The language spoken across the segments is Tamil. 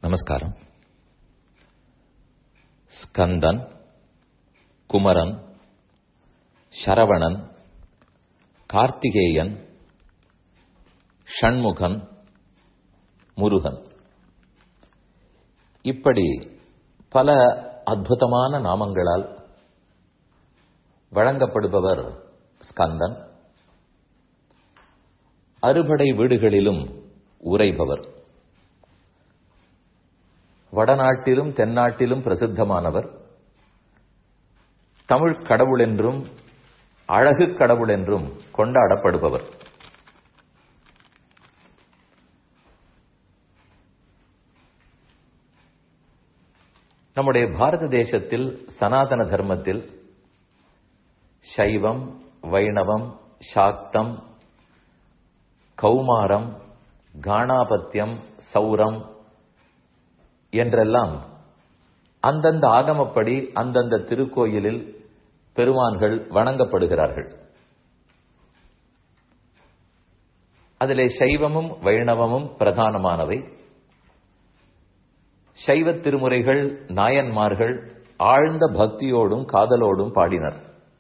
நமஸ்காரம் ஸ்கந்தன் குமரன் சரவணன் கார்த்திகேயன் ஷண்முகன் முருகன் இப்படி பல அற்புதமான நாமங்களால் வழங்கப்படுபவர் ஸ்கந்தன் அறுபடை வீடுகளிலும் உரைபவர் வடநாட்டிலும் தென்னாட்டிலும் பிரசித்தமானவர் தமிழ் கடவுள் என்றும் அழகு கடவுள் என்றும் கொண்டாடப்படுபவர் நம்முடைய பாரத தேசத்தில் சனாதன தர்மத்தில் சைவம் வைணவம் சாக்தம் கௌமாரம் காணாபத்தியம் சௌரம் என்றெல்லாம் அந்தந்த ஆகமப்படி அந்தந்த திருக்கோயிலில் பெருமான்கள் வணங்கப்படுகிறார்கள் அதிலே சைவமும் வைணவமும் பிரதானமானவை சைவ திருமுறைகள் நாயன்மார்கள் ஆழ்ந்த பக்தியோடும் காதலோடும் பாடினர்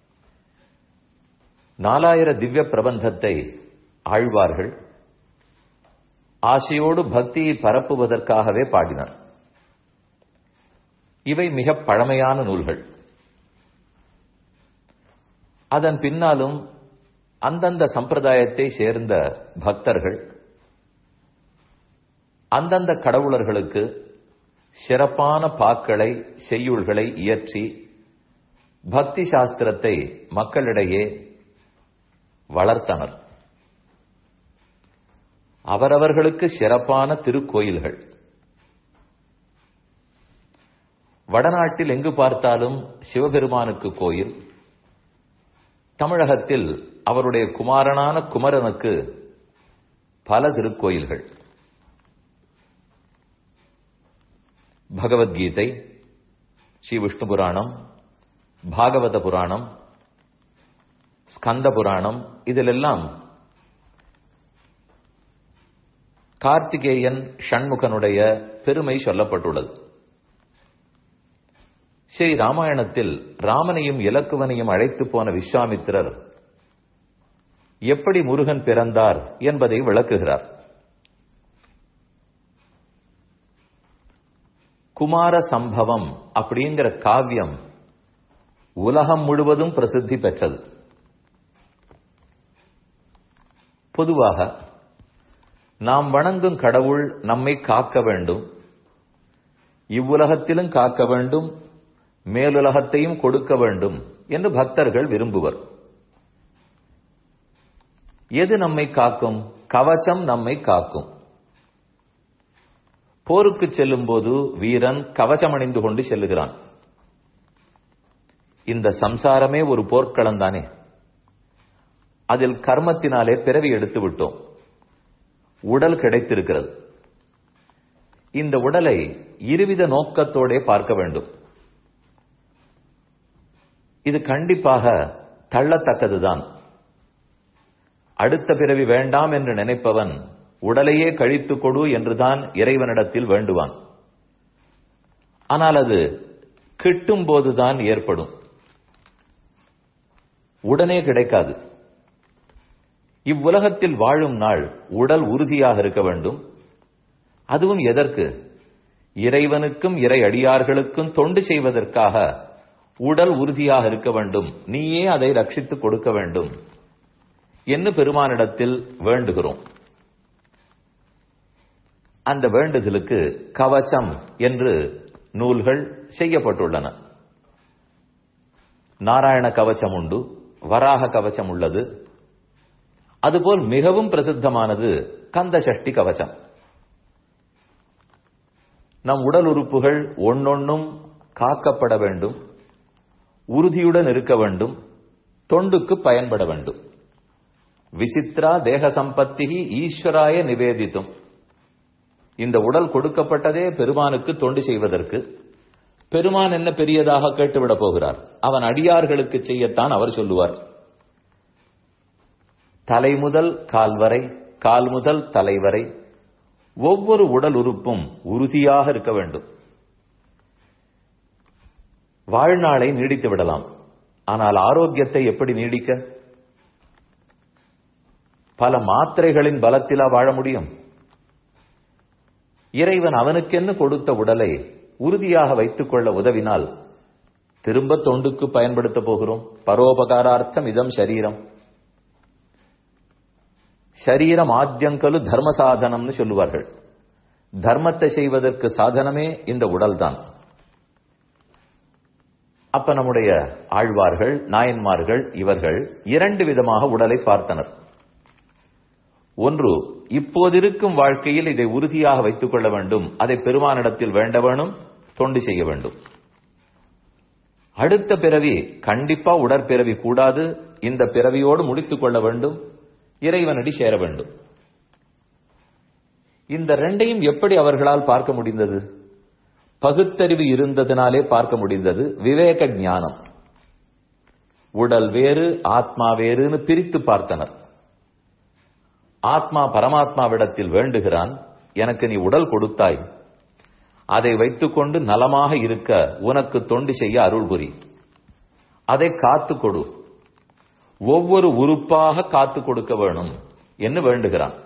நாலாயிர திவ்ய பிரபந்தத்தை ஆழ்வார்கள் ஆசையோடு பக்தியை பரப்புவதற்காகவே பாடினர் இவை மிக பழமையான நூல்கள் அதன் பின்னாலும் அந்தந்த சம்பிரதாயத்தை சேர்ந்த பக்தர்கள் அந்தந்த கடவுளர்களுக்கு சிறப்பான பாக்களை செய்யுள்களை இயற்றி பக்தி சாஸ்திரத்தை மக்களிடையே வளர்த்தனர் அவரவர்களுக்கு சிறப்பான திருக்கோயில்கள் வடநாட்டில் எங்கு பார்த்தாலும் சிவபெருமானுக்கு கோயில் தமிழகத்தில் அவருடைய குமாரனான குமரனுக்கு பல திருக்கோயில்கள் பகவத்கீதை ஸ்ரீ விஷ்ணு புராணம் பாகவத புராணம் ஸ்கந்த புராணம் இதிலெல்லாம் கார்த்திகேயன் ஷண்முகனுடைய பெருமை சொல்லப்பட்டுள்ளது ஸ்ரீ ராமாயணத்தில் ராமனையும் இலக்குவனையும் அழைத்து போன விஸ்வாமித்திரர் எப்படி முருகன் பிறந்தார் என்பதை விளக்குகிறார் குமார சம்பவம் அப்படிங்கிற காவியம் உலகம் முழுவதும் பிரசித்தி பெற்றது பொதுவாக நாம் வணங்கும் கடவுள் நம்மை காக்க வேண்டும் இவ்வுலகத்திலும் காக்க வேண்டும் மேலுலகத்தையும் கொடுக்க வேண்டும் என்று பக்தர்கள் விரும்புவர் எது நம்மை காக்கும் கவச்சம் நம்மை காக்கும் போருக்கு செல்லும் போது வீரன் கவச்சம் அணிந்து கொண்டு செல்லுகிறான் இந்த சம்சாரமே ஒரு போர்க்களம் தானே அதில் கர்மத்தினாலே பிறவி எடுத்து விட்டோம் உடல் கிடைத்திருக்கிறது இந்த உடலை இருவித நோக்கத்தோடே பார்க்க வேண்டும் இது கண்டிப்பாக தள்ளத்தக்கதுதான் அடுத்த பிறவி வேண்டாம் என்று நினைப்பவன் உடலையே கழித்து கொடு என்றுதான் இறைவனிடத்தில் வேண்டுவான் ஆனால் அது கிட்டும் போதுதான் ஏற்படும் உடனே கிடைக்காது இவ்வுலகத்தில் வாழும் நாள் உடல் உறுதியாக இருக்க வேண்டும் அதுவும் எதற்கு இறைவனுக்கும் இறை அடியார்களுக்கும் தொண்டு செய்வதற்காக உடல் உறுதியாக இருக்க வேண்டும் நீயே அதை ரட்சித்துக் கொடுக்க வேண்டும் என்று பெருமானிடத்தில் வேண்டுகிறோம் அந்த வேண்டுதலுக்கு கவச்சம் என்று நூல்கள் செய்யப்பட்டுள்ளன நாராயண கவச்சம் உண்டு வராக கவச்சம் உள்ளது அதுபோல் மிகவும் பிரசித்தமானது கந்த சஷ்டி கவச்சம் நம் உடல் உறுப்புகள் ஒன்னொன்னும் காக்கப்பட வேண்டும் உறுதியுடன் இருக்க வேண்டும் தொண்டுக்கு பயன்பட வேண்டும் விசித்ரா தேக சம்பத்தி ஈஸ்வராய நிவேதித்தும் இந்த உடல் கொடுக்கப்பட்டதே பெருமானுக்கு தொண்டு செய்வதற்கு பெருமான் என்ன பெரியதாக கேட்டுவிடப் போகிறார் அவன் அடியார்களுக்கு செய்யத்தான் அவர் சொல்லுவார் தலை முதல் கால் வரை கால் முதல் தலை வரை ஒவ்வொரு உடல் உறுப்பும் உறுதியாக இருக்க வேண்டும் வாழ்நாளை நீடித்து விடலாம் ஆனால் ஆரோக்கியத்தை எப்படி நீடிக்க பல மாத்திரைகளின் பலத்திலா வாழ முடியும் இறைவன் அவனுக்கென்னு கொடுத்த உடலை உறுதியாக வைத்துக் கொள்ள உதவினால் திரும்ப தொண்டுக்கு பயன்படுத்த போகிறோம் பரோபகாரார்த்தம் இதம் சரீரம் சரீரம் ஆத்தியங்கலு தர்ம சாதனம்னு சொல்லுவார்கள் தர்மத்தை செய்வதற்கு சாதனமே இந்த உடல்தான் அப்ப நம்முடைய ஆழ்வார்கள் நாயன்மார்கள் இவர்கள் இரண்டு விதமாக உடலை பார்த்தனர் ஒன்று இப்போதிருக்கும் வாழ்க்கையில் இதை உறுதியாக வைத்துக் கொள்ள வேண்டும் அதை பெருமானிடத்தில் வேண்ட வேணும் தொண்டு செய்ய வேண்டும் அடுத்த பிறவி கண்டிப்பா உடற்பிறவி கூடாது இந்த பிறவியோடு முடித்துக் கொள்ள வேண்டும் இறைவனடி சேர வேண்டும் இந்த ரெண்டையும் எப்படி அவர்களால் பார்க்க முடிந்தது பகுத்தறிவு இருந்ததினாலே பார்க்க முடிந்தது விவேக ஞானம் உடல் வேறு ஆத்மா வேறுன்னு பிரித்து பார்த்தனர் ஆத்மா பரமாத்மாவிடத்தில் வேண்டுகிறான் எனக்கு நீ உடல் கொடுத்தாய் அதை வைத்துக்கொண்டு நலமாக இருக்க உனக்கு தொண்டு செய்ய அருள் புரி அதை காத்து கொடு ஒவ்வொரு உறுப்பாக காத்து கொடுக்க வேணும் என்று வேண்டுகிறான்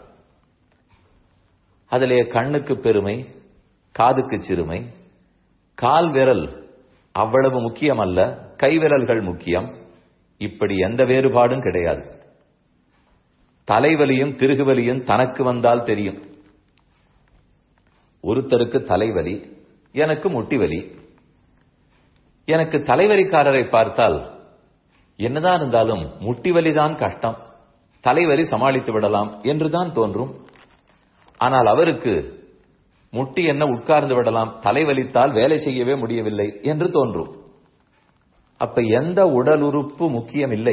அதிலே கண்ணுக்கு பெருமை காதுக்கு சிறுமை கால் விரல் அவ்வளவு முக்கியம் அல்ல கைவிரல்கள் முக்கியம் இப்படி எந்த வேறுபாடும் கிடையாது தலைவலியும் திருகுவலியும் தனக்கு வந்தால் தெரியும் ஒருத்தருக்கு தலைவலி எனக்கு முட்டி வலி எனக்கு தலைவலிக்காரரை பார்த்தால் என்னதான் இருந்தாலும் முட்டி வலிதான் கஷ்டம் தலைவலி சமாளித்து விடலாம் என்றுதான் தோன்றும் ஆனால் அவருக்கு முட்டி என்ன உட்கார்ந்து விடலாம் தலைவலித்தால் வேலை செய்யவே முடியவில்லை என்று தோன்றும் அப்ப எந்த உடல் உறுப்பு முக்கியம் இல்லை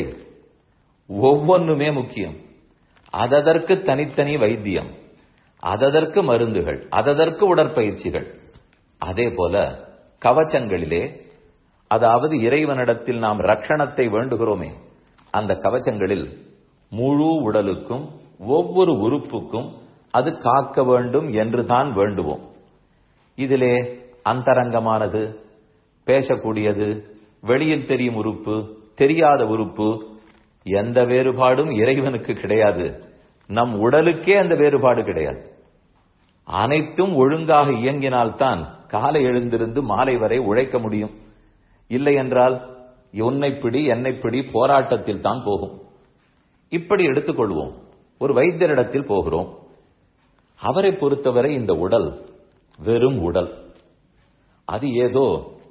ஒவ்வொன்றுமே முக்கியம் அததற்கு தனித்தனி வைத்தியம் அததற்கு மருந்துகள் அததற்கு உடற்பயிற்சிகள் அதே போல கவச்சங்களிலே அதாவது இறைவனிடத்தில் நாம் ரட்சணத்தை வேண்டுகிறோமே அந்த கவச்சங்களில் முழு உடலுக்கும் ஒவ்வொரு உறுப்புக்கும் அது காக்க வேண்டும் என்றுதான் வேண்டுவோம் இதிலே அந்தரங்கமானது பேசக்கூடியது வெளியில் தெரியும் உறுப்பு தெரியாத உறுப்பு எந்த வேறுபாடும் இறைவனுக்கு கிடையாது நம் உடலுக்கே அந்த வேறுபாடு கிடையாது அனைத்தும் ஒழுங்காக இயங்கினால்தான் காலை எழுந்திருந்து மாலை வரை உழைக்க முடியும் இல்லை என்றால் உன்னை பிடி என்னை பிடி போராட்டத்தில் தான் போகும் இப்படி எடுத்துக்கொள்வோம் ஒரு வைத்தியரிடத்தில் போகிறோம் அவரை பொறுத்தவரை இந்த உடல் வெறும் உடல் அது ஏதோ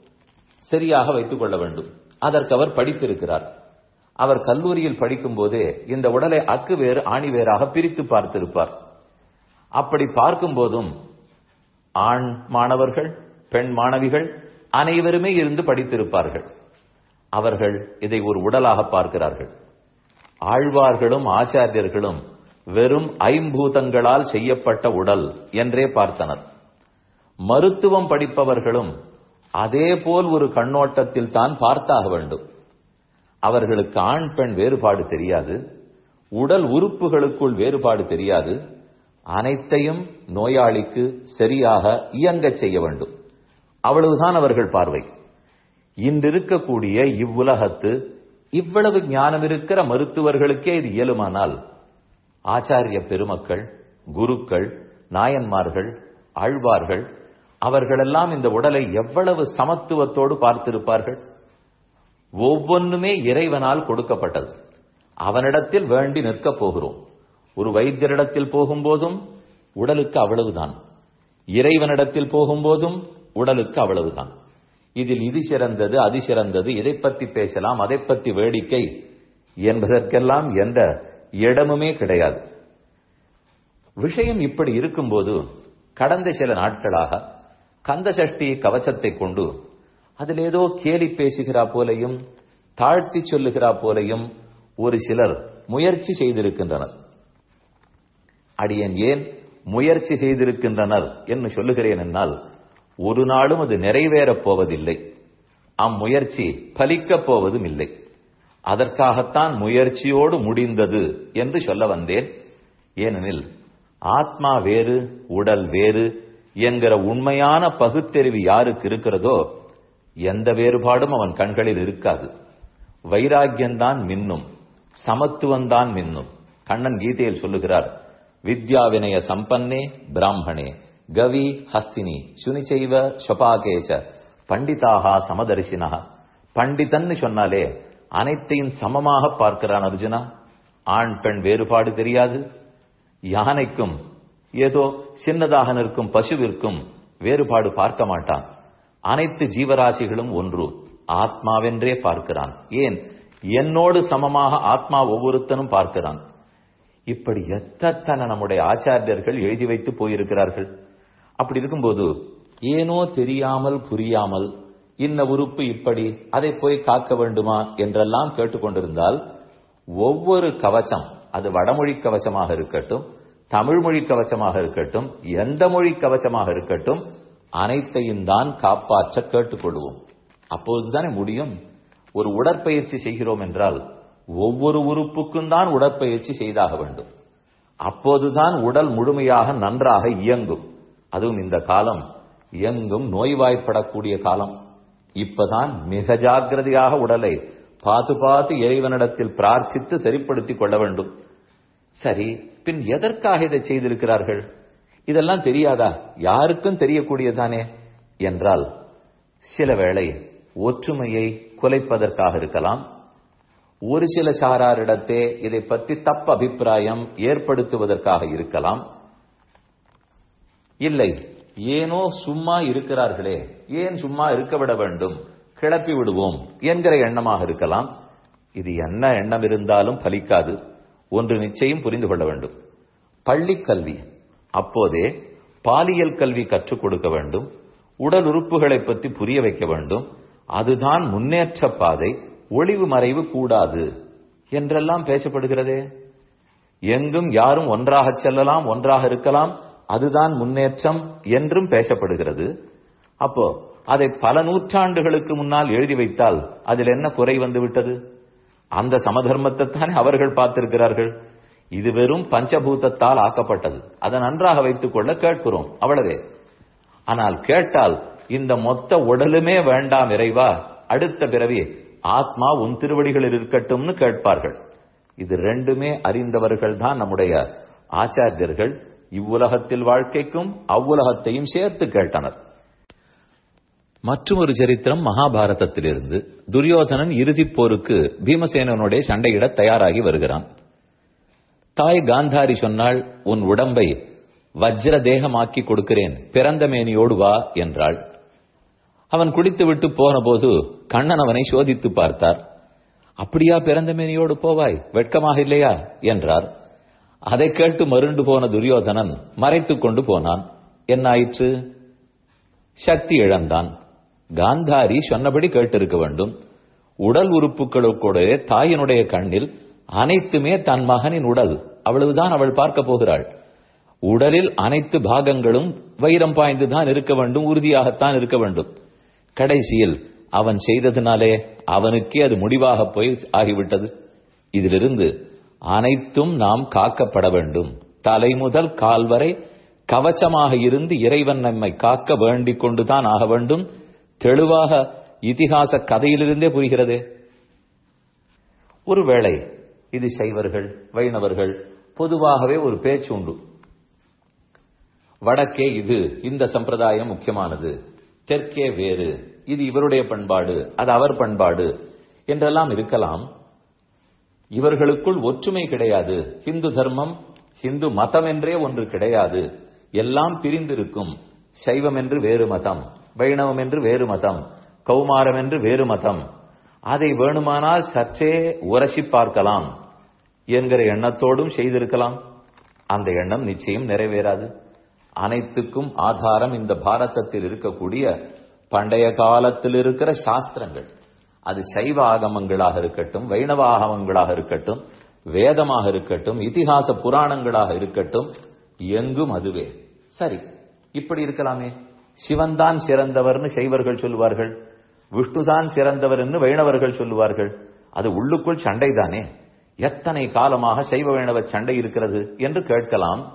சரியாக வைத்துக் கொள்ள வேண்டும் அதற்கு அவர் படித்திருக்கிறார் அவர் கல்லூரியில் படிக்கும் போதே இந்த உடலை அக்கு வேறு ஆணி வேறாக பிரித்து பார்த்திருப்பார் அப்படி பார்க்கும் போதும் ஆண் மாணவர்கள் பெண் மாணவிகள் அனைவருமே இருந்து படித்திருப்பார்கள் அவர்கள் இதை ஒரு உடலாக பார்க்கிறார்கள் ஆழ்வார்களும் ஆச்சாரியர்களும் வெறும் ஐம்பூதங்களால் செய்யப்பட்ட உடல் என்றே பார்த்தனர் மருத்துவம் படிப்பவர்களும் அதே போல் ஒரு கண்ணோட்டத்தில் தான் பார்த்தாக வேண்டும் அவர்களுக்கு ஆண் பெண் வேறுபாடு தெரியாது உடல் உறுப்புகளுக்குள் வேறுபாடு தெரியாது அனைத்தையும் நோயாளிக்கு சரியாக இயங்கச் செய்ய வேண்டும் அவ்வளவுதான் அவர்கள் பார்வை இன்றிருக்கக்கூடிய இவ்வுலகத்து இவ்வளவு ஞானம் இருக்கிற மருத்துவர்களுக்கே இது இயலுமானால் ஆச்சாரிய பெருமக்கள் குருக்கள் நாயன்மார்கள் ஆழ்வார்கள் அவர்களெல்லாம் இந்த உடலை எவ்வளவு சமத்துவத்தோடு பார்த்திருப்பார்கள் ஒவ்வொன்றுமே இறைவனால் கொடுக்கப்பட்டது அவனிடத்தில் வேண்டி நிற்கப் போகிறோம் ஒரு வைத்தியரிடத்தில் போகும்போதும் உடலுக்கு அவ்வளவுதான் இறைவனிடத்தில் போகும்போதும் உடலுக்கு அவ்வளவுதான் இதில் இது சிறந்தது அது சிறந்தது இதை பற்றி பேசலாம் அதை பற்றி வேடிக்கை என்பதற்கெல்லாம் எந்த இடமுமே கிடையாது விஷயம் இப்படி இருக்கும்போது கடந்த சில நாட்களாக கந்த சஷ்டி கவசத்தை கொண்டு அதில் ஏதோ கேலி பேசுகிறா போலையும் தாழ்த்தி சொல்லுகிறா போலையும் ஒரு சிலர் முயற்சி செய்திருக்கின்றனர் அடியன் ஏன் முயற்சி செய்திருக்கின்றனர் என்று சொல்லுகிறேன் என்னால் ஒரு நாளும் அது நிறைவேறப் போவதில்லை அம்முயற்சி பலிக்கப் போவதும் இல்லை அதற்காகத்தான் முயற்சியோடு முடிந்தது என்று சொல்ல வந்தேன் ஏனெனில் ஆத்மா வேறு உடல் வேறு என்கிற உண்மையான பகுத்தறிவு யாருக்கு இருக்கிறதோ எந்த வேறுபாடும் அவன் கண்களில் இருக்காது வைராக்கியம்தான் மின்னும் சமத்துவம்தான் மின்னும் கண்ணன் கீதையில் சொல்லுகிறார் வித்யா வினய சம்பன்னே பிராமணே கவி ஹஸ்தினி சுனிச்சைவ சொபாகேச்ச பண்டிதாக சமதரிசினா பண்டிதன்னு சொன்னாலே அனைத்தையும் சமமாக பார்க்கிறான் அர்ஜுனா ஆண் பெண் வேறுபாடு தெரியாது யானைக்கும் ஏதோ சின்னதாக நிற்கும் பசுவிற்கும் வேறுபாடு பார்க்க மாட்டான் அனைத்து ஜீவராசிகளும் ஒன்று ஆத்மாவென்றே பார்க்கிறான் ஏன் என்னோடு சமமாக ஆத்மா ஒவ்வொருத்தனும் பார்க்கிறான் இப்படி எத்தனை நம்முடைய ஆச்சாரியர்கள் எழுதி வைத்து போயிருக்கிறார்கள் அப்படி இருக்கும்போது ஏனோ தெரியாமல் புரியாமல் இன்ன உறுப்பு இப்படி அதை போய் காக்க வேண்டுமா என்றெல்லாம் கேட்டுக்கொண்டிருந்தால் ஒவ்வொரு கவச்சம் அது வடமொழி கவச்சமாக இருக்கட்டும் தமிழ் மொழி கவச்சமாக இருக்கட்டும் எந்த மொழி கவச்சமாக இருக்கட்டும் அனைத்தையும் தான் காப்பாற்ற கேட்டுக்கொள்வோம் அப்போதுதானே முடியும் ஒரு உடற்பயிற்சி செய்கிறோம் என்றால் ஒவ்வொரு உறுப்புக்கும் தான் உடற்பயிற்சி செய்தாக வேண்டும் அப்போதுதான் உடல் முழுமையாக நன்றாக இயங்கும் அதுவும் இந்த காலம் எங்கும் நோய்வாய்ப்படக்கூடிய காலம் இப்பதான் மிக ஜாக்கிரதையாக உடலை பார்த்து பார்த்து இறைவனிடத்தில் பிரார்த்தித்து சரிப்படுத்திக் கொள்ள வேண்டும் சரி பின் எதற்காக இதை செய்திருக்கிறார்கள் இதெல்லாம் தெரியாதா யாருக்கும் தெரியக்கூடியதானே என்றால் சில வேளை ஒற்றுமையை குலைப்பதற்காக இருக்கலாம் ஒரு சில சாராரிடத்தே இதை பற்றி தப்பு அபிப்பிராயம் ஏற்படுத்துவதற்காக இருக்கலாம் இல்லை ஏனோ சும்மா இருக்கிறார்களே ஏன் சும்மா இருக்க விட வேண்டும் கிளப்பி விடுவோம் என்கிற எண்ணமாக இருக்கலாம் இது என்ன எண்ணம் இருந்தாலும் பலிக்காது ஒன்று நிச்சயம் புரிந்து கொள்ள வேண்டும் பள்ளி கல்வி அப்போதே பாலியல் கல்வி கற்றுக் கொடுக்க வேண்டும் உடல் உறுப்புகளை பற்றி புரிய வைக்க வேண்டும் அதுதான் முன்னேற்ற பாதை ஒளிவு மறைவு கூடாது என்றெல்லாம் பேசப்படுகிறதே எங்கும் யாரும் ஒன்றாக செல்லலாம் ஒன்றாக இருக்கலாம் அதுதான் முன்னேற்றம் என்றும் பேசப்படுகிறது அப்போ அதை பல நூற்றாண்டுகளுக்கு முன்னால் எழுதி வைத்தால் அதில் என்ன குறை வந்து விட்டது அந்த சமதர்மத்தை தானே அவர்கள் பார்த்திருக்கிறார்கள் இது வெறும் பஞ்சபூதத்தால் ஆக்கப்பட்டது அதை நன்றாக வைத்துக் கொள்ள கேட்கிறோம் அவ்வளவே ஆனால் கேட்டால் இந்த மொத்த உடலுமே வேண்டாம் இறைவா அடுத்த பிறவி ஆத்மா உன் திருவடிகளில் இருக்கட்டும்னு கேட்பார்கள் இது ரெண்டுமே அறிந்தவர்கள் தான் நம்முடைய ஆச்சாரியர்கள் இவ்வுலகத்தில் வாழ்க்கைக்கும் அவ்வுலகத்தையும் சேர்த்து கேட்டனர் மற்றொரு சரித்திரம் மகாபாரதத்திலிருந்து துரியோதனன் இறுதிப் போருக்கு பீமசேனனுடைய சண்டையிட தயாராகி வருகிறான் தாய் காந்தாரி சொன்னாள் உன் உடம்பை வஜ்ர தேகமாக்கி கொடுக்கிறேன் பிறந்த மேனியோடு வா என்றாள் அவன் குடித்துவிட்டு போன போது கண்ணன் அவனை சோதித்து பார்த்தார் அப்படியா பிறந்த மேனியோடு போவாய் வெட்கமாக இல்லையா என்றார் அதை கேட்டு மருண்டு போன துரியோதனன் மறைத்துக் கொண்டு போனான் என்ன ஆயிற்று சக்தி இழந்தான் காந்தாரி சொன்னபடி கேட்டிருக்க வேண்டும் உடல் உறுப்புகளுக்கூட தாயினுடைய கண்ணில் அனைத்துமே தன் மகனின் உடல் அவ்வளவுதான் அவள் பார்க்க போகிறாள் உடலில் அனைத்து பாகங்களும் வைரம் பாய்ந்துதான் இருக்க வேண்டும் உறுதியாகத்தான் இருக்க வேண்டும் கடைசியில் அவன் செய்ததினாலே அவனுக்கே அது முடிவாக போய் ஆகிவிட்டது இதிலிருந்து அனைத்தும் நாம் காக்கப்பட வேண்டும் தலை முதல் கால் வரை கவச்சமாக இருந்து இறைவன் நம்மை காக்க வேண்டிக் கொண்டுதான் ஆக வேண்டும் தெளிவாக இதிகாச கதையிலிருந்தே புரிகிறதே ஒருவேளை இது சைவர்கள் வைணவர்கள் பொதுவாகவே ஒரு பேச்சு உண்டு வடக்கே இது இந்த சம்பிரதாயம் முக்கியமானது தெற்கே வேறு இது இவருடைய பண்பாடு அது அவர் பண்பாடு என்றெல்லாம் இருக்கலாம் இவர்களுக்குள் ஒற்றுமை கிடையாது ஹிந்து தர்மம் ஹிந்து மதம் என்றே ஒன்று கிடையாது எல்லாம் பிரிந்திருக்கும் சைவம் என்று வேறு மதம் வைணவம் என்று வேறு மதம் கௌமாரம் என்று வேறு மதம் அதை வேணுமானால் சற்றே உரசி பார்க்கலாம் என்கிற எண்ணத்தோடும் செய்திருக்கலாம் அந்த எண்ணம் நிச்சயம் நிறைவேறாது அனைத்துக்கும் ஆதாரம் இந்த பாரதத்தில் இருக்கக்கூடிய பண்டைய காலத்தில் இருக்கிற சாஸ்திரங்கள் அது சைவ ஆகமங்களாக இருக்கட்டும் வைணவ ஆகமங்களாக இருக்கட்டும் வேதமாக இருக்கட்டும் இதிகாச புராணங்களாக இருக்கட்டும் எங்கும் அதுவே சரி இப்படி இருக்கலாமே சிவன்தான் சிறந்தவர்னு சைவர்கள் சொல்லுவார்கள் விஷ்ணுதான் சிறந்தவர் என்று வைணவர்கள் சொல்லுவார்கள் அது உள்ளுக்குள் சண்டைதானே எத்தனை காலமாக சைவ வைணவ சண்டை இருக்கிறது என்று கேட்கலாம்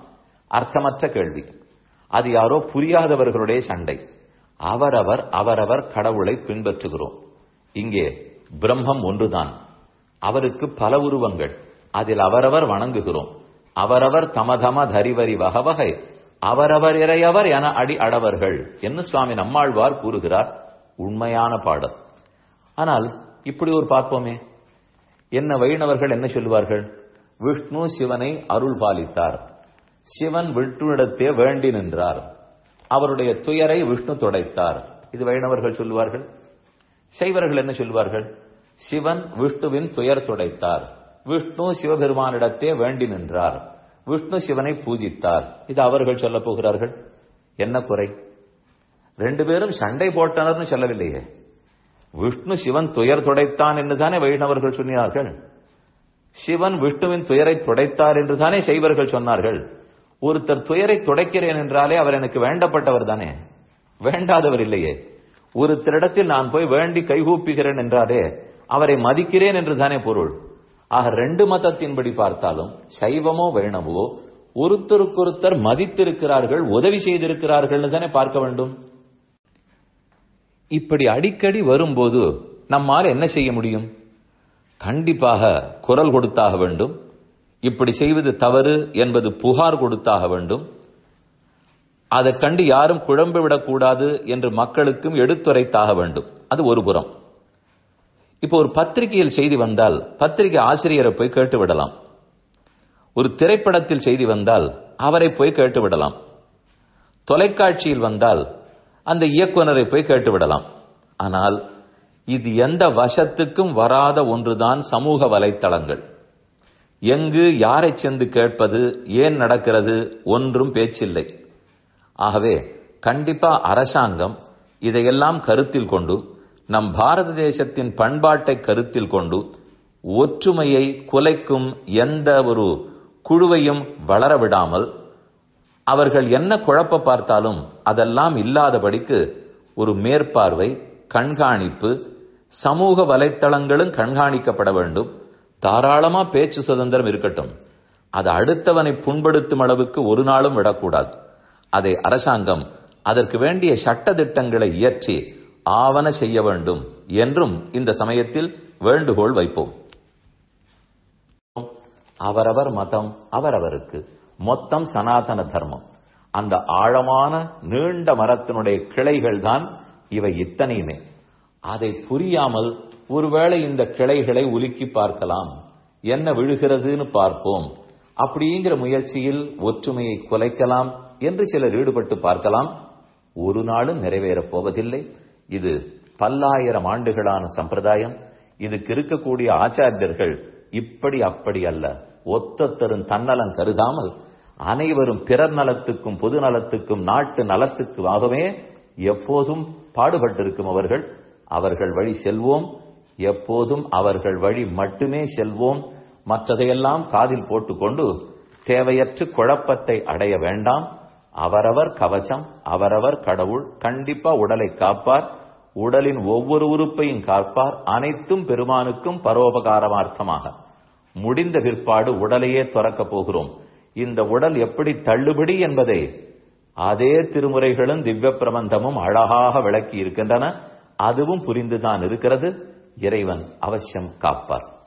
அர்த்தமற்ற கேள்வி அது யாரோ புரியாதவர்களுடைய சண்டை அவரவர் அவரவர் கடவுளை பின்பற்றுகிறோம் இங்கே பிரம்மம் ஒன்றுதான் அவருக்கு பல உருவங்கள் அதில் அவரவர் வணங்குகிறோம் அவரவர் தமதம தரிவரி வகவகை அவரவர் இறையவர் என அடி அடவர்கள் என்று சுவாமி நம்மாழ்வார் கூறுகிறார் உண்மையான பாடல் ஆனால் இப்படி ஒரு பார்ப்போமே என்ன வைணவர்கள் என்ன சொல்லுவார்கள் விஷ்ணு சிவனை அருள் பாலித்தார் சிவன் விஷ்ணுவிடத்தே வேண்டி நின்றார் அவருடைய துயரை விஷ்ணு துடைத்தார் இது வைணவர்கள் சொல்லுவார்கள் சைவர்கள் என்ன சொல்லுவார்கள் சிவன் விஷ்ணுவின் துயர் துடைத்தார் விஷ்ணு சிவபெருமானிடத்தே வேண்டி நின்றார் விஷ்ணு சிவனை பூஜித்தார் இது அவர்கள் சொல்ல போகிறார்கள் என்ன குறை ரெண்டு பேரும் சண்டை போட்டனர்னு சொல்லவில்லையே விஷ்ணு சிவன் துயர் துடைத்தான் என்று தானே வைணவர்கள் சொன்னார்கள் சிவன் விஷ்ணுவின் துயரை துடைத்தார் என்று தானே சைவர்கள் சொன்னார்கள் ஒருத்தர் துயரை துடைக்கிறேன் என்றாலே அவர் எனக்கு வேண்டப்பட்டவர் தானே வேண்டாதவர் இல்லையே ஒருத்தரிடத்தில் நான் போய் வேண்டி கைகூப்புகிறேன் என்றாலே அவரை மதிக்கிறேன் என்று தானே பொருள் ஆக ரெண்டு மதத்தின்படி பார்த்தாலும் சைவமோ வைணவோ ஒருத்தருக்கொருத்தர் மதித்திருக்கிறார்கள் உதவி செய்திருக்கிறார்கள் தானே பார்க்க வேண்டும் இப்படி அடிக்கடி வரும்போது நம்மால் என்ன செய்ய முடியும் கண்டிப்பாக குரல் கொடுத்தாக வேண்டும் இப்படி செய்வது தவறு என்பது புகார் கொடுத்தாக வேண்டும் அதை கண்டு யாரும் குழம்பு விடக்கூடாது என்று மக்களுக்கும் எடுத்துரைத்தாக வேண்டும் அது ஒரு புறம் இப்போ ஒரு பத்திரிகையில் செய்தி வந்தால் பத்திரிகை ஆசிரியரை போய் கேட்டு விடலாம் ஒரு திரைப்படத்தில் செய்தி வந்தால் அவரை போய் கேட்டு விடலாம் தொலைக்காட்சியில் வந்தால் அந்த இயக்குனரை போய் கேட்டு விடலாம் ஆனால் இது எந்த வசத்துக்கும் வராத ஒன்றுதான் சமூக வலைத்தளங்கள் எங்கு யாரை சென்று கேட்பது ஏன் நடக்கிறது ஒன்றும் பேச்சில்லை ஆகவே கண்டிப்பா அரசாங்கம் இதையெல்லாம் கருத்தில் கொண்டு நம் பாரத தேசத்தின் பண்பாட்டை கருத்தில் கொண்டு ஒற்றுமையை குலைக்கும் எந்த ஒரு குழுவையும் வளர விடாமல் அவர்கள் என்ன குழப்ப பார்த்தாலும் அதெல்லாம் இல்லாதபடிக்கு ஒரு மேற்பார்வை கண்காணிப்பு சமூக வலைத்தளங்களும் கண்காணிக்கப்பட வேண்டும் தாராளமா பேச்சு சுதந்திரம் இருக்கட்டும் அது அடுத்தவனை புண்படுத்தும் அளவுக்கு ஒரு நாளும் விடக்கூடாது அதை அரசாங்கம் அதற்கு வேண்டிய சட்ட திட்டங்களை இயற்றி ஆவண செய்ய வேண்டும் என்றும் இந்த சமயத்தில் வேண்டுகோள் வைப்போம் அவரவர் மதம் அவரவருக்கு மொத்தம் சனாதன தர்மம் அந்த ஆழமான நீண்ட மரத்தினுடைய கிளைகள் தான் இவை இத்தனையுமே அதை புரியாமல் ஒருவேளை இந்த கிளைகளை உலுக்கி பார்க்கலாம் என்ன விழுகிறதுன்னு பார்ப்போம் அப்படிங்கிற முயற்சியில் ஒற்றுமையை குலைக்கலாம் என்று சிலர் ஈடுபட்டு பார்க்கலாம் ஒரு நாளும் நிறைவேறப் போவதில்லை இது பல்லாயிரம் ஆண்டுகளான சம்பிரதாயம் இதுக்கு இருக்கக்கூடிய ஆச்சாரியர்கள் இப்படி அப்படி அல்ல ஒத்தொத்தரும் தன்னலம் கருதாமல் அனைவரும் பிறர் நலத்துக்கும் பொது நலத்துக்கும் நாட்டு நலத்துக்குமாகவே எப்போதும் பாடுபட்டிருக்கும் அவர்கள் அவர்கள் வழி செல்வோம் எப்போதும் அவர்கள் வழி மட்டுமே செல்வோம் மற்றதையெல்லாம் காதில் போட்டுக்கொண்டு தேவையற்ற குழப்பத்தை அடைய வேண்டாம் அவரவர் கவச்சம் அவரவர் கடவுள் கண்டிப்பா உடலை காப்பார் உடலின் ஒவ்வொரு உறுப்பையும் காப்பார் அனைத்தும் பெருமானுக்கும் பரோபகாரமார்த்தமாக முடிந்த பிற்பாடு உடலையே துறக்கப் போகிறோம் இந்த உடல் எப்படி தள்ளுபடி என்பதை அதே திருமுறைகளும் திவ்ய பிரபந்தமும் அழகாக விளக்கி இருக்கின்றன அதுவும் புரிந்துதான் இருக்கிறது இறைவன் அவசியம் காப்பார்